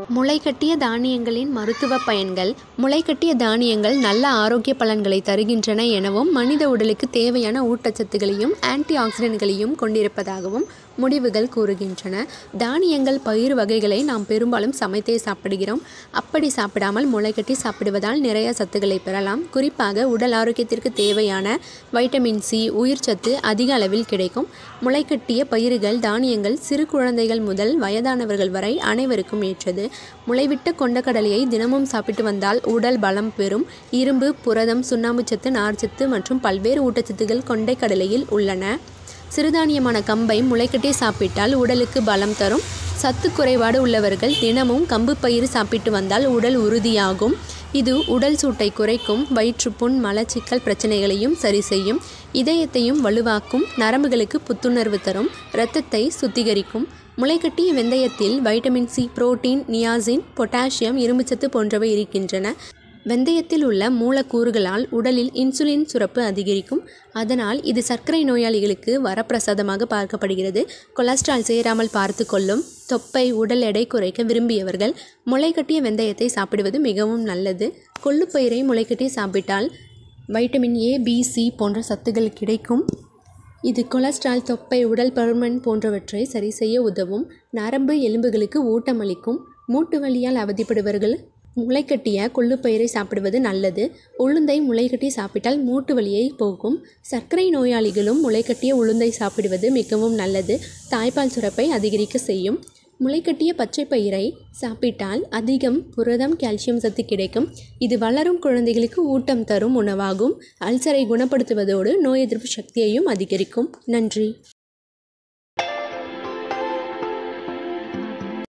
முளைகட்டிய தானியங்களின் மருத்துவ பயன்கள் முளைகட்டிய தானியங்கள் நல்ல ஆரோக்கிய பலன்களை தருகின்றன எனவும் மனித உடலுக்கு தேவையான ஊட்டச்சத்துகளையும் ஆன்டி ஆக்சிடென்ட்களையும் கொண்டிருப்பதாகவும் முடிவுகள் கூறுகின்றன தானியங்கள் பயிர் வகைகளை நாம் பெரும்பாலும் சமைத்தே சாப்பிடுகிறோம் அப்படி சாப்பிடாமல் முளைகட்டி சாப்பிடுவதால் நிறைய சத்துக்களை பெறலாம் குறிப்பாக உடல் ஆரோக்கியத்திற்கு தேவையான வைட்டமின் சி உயிர்ச்சத்து அதிக அளவில் கிடைக்கும் முளைகட்டிய பயிர்கள் தானியங்கள் சிறு குழந்தைகள் முதல் வயதானவர்கள் வரை அனைவருக்கும் ஏற்றது முளைவிட்ட கொண்டக்கடலையை தினமும் சாப்பிட்டு வந்தால் உடல் பலம் பெறும் இரும்பு புரதம் சுண்ணாம்புச்சத்து நார்ச்சத்து மற்றும் பல்வேறு ஊட்டச்சத்துகள் கொண்டைக்கடலையில் உள்ளன சிறுதானியமான கம்பை முளைக்கட்டி சாப்பிட்டால் உடலுக்கு பலம் தரும் சத்து குறைபாடு உள்ளவர்கள் தினமும் கம்பு பயிர் சாப்பிட்டு வந்தால் உடல் உறுதியாகும் இது உடல் சூட்டை குறைக்கும் வயிற்றுப்புண் மலச்சிக்கல் பிரச்சனைகளையும் சரி செய்யும் இதயத்தையும் வலுவாக்கும் நரம்புகளுக்கு புத்துணர்வு தரும் இரத்தத்தை சுத்திகரிக்கும் முளைக்கட்டிய வெந்தயத்தில் vitamin C protein niacin potassium இரும்புச்சத்து போன்றவை இருக்கின்றன வெந்தயத்தில் உள்ள மூலக்கூறுகளால் உடலில் இன்சுலின் சுரப்பு அதிகரிக்கும் அதனால் இது சர்க்கரை நோயாளிகளுக்கு வரப்பிரசாதமாக பார்க்கப்படுகிறது கொலஸ்ட்ரால் சேராமல் பார்த்து கொள்ளும் தொப்பை உடல் எடை குறைக்க விரும்பியவர்கள் முளைக்கட்டிய வெந்தயத்தை சாப்பிடுவது மிகவும் நல்லது கொள்ளுப்பயிரை முளைக்கட்டி சாப்பிட்டால் வைட்டமின் ஏ பி சி போன்ற சத்துக்கள் கிடைக்கும் இது கொலஸ்ட்ரால் தொப்பை உடல் பருமன் போன்றவற்றை சரி செய்ய உதவும் நரம்பு எலும்புகளுக்கு ஊட்டமளிக்கும் மூட்டு வலியால் அவதிப்படுபவர்கள் முளைக்கட்டிய கொள்ளுப்பயிரை சாப்பிடுவது நல்லது உளுந்தை முளைக்கட்டி சாப்பிட்டால் மூட்டு வலியை போகும் சர்க்கரை நோயாளிகளும் முளைக்கட்டிய உளுந்தை சாப்பிடுவது மிகவும் நல்லது தாய்ப்பால் சுரப்பை அதிகரிக்க செய்யும் முளைக்கட்டிய பச்சை பயிரை சாப்பிட்டால் அதிகம் புரதம் கால்சியம் சத்து கிடைக்கும் இது வளரும் குழந்தைகளுக்கு ஊட்டம் தரும் உணவாகும் அல்சரை குணப்படுத்துவதோடு நோய் எதிர்ப்பு சக்தியையும் அதிகரிக்கும் நன்றி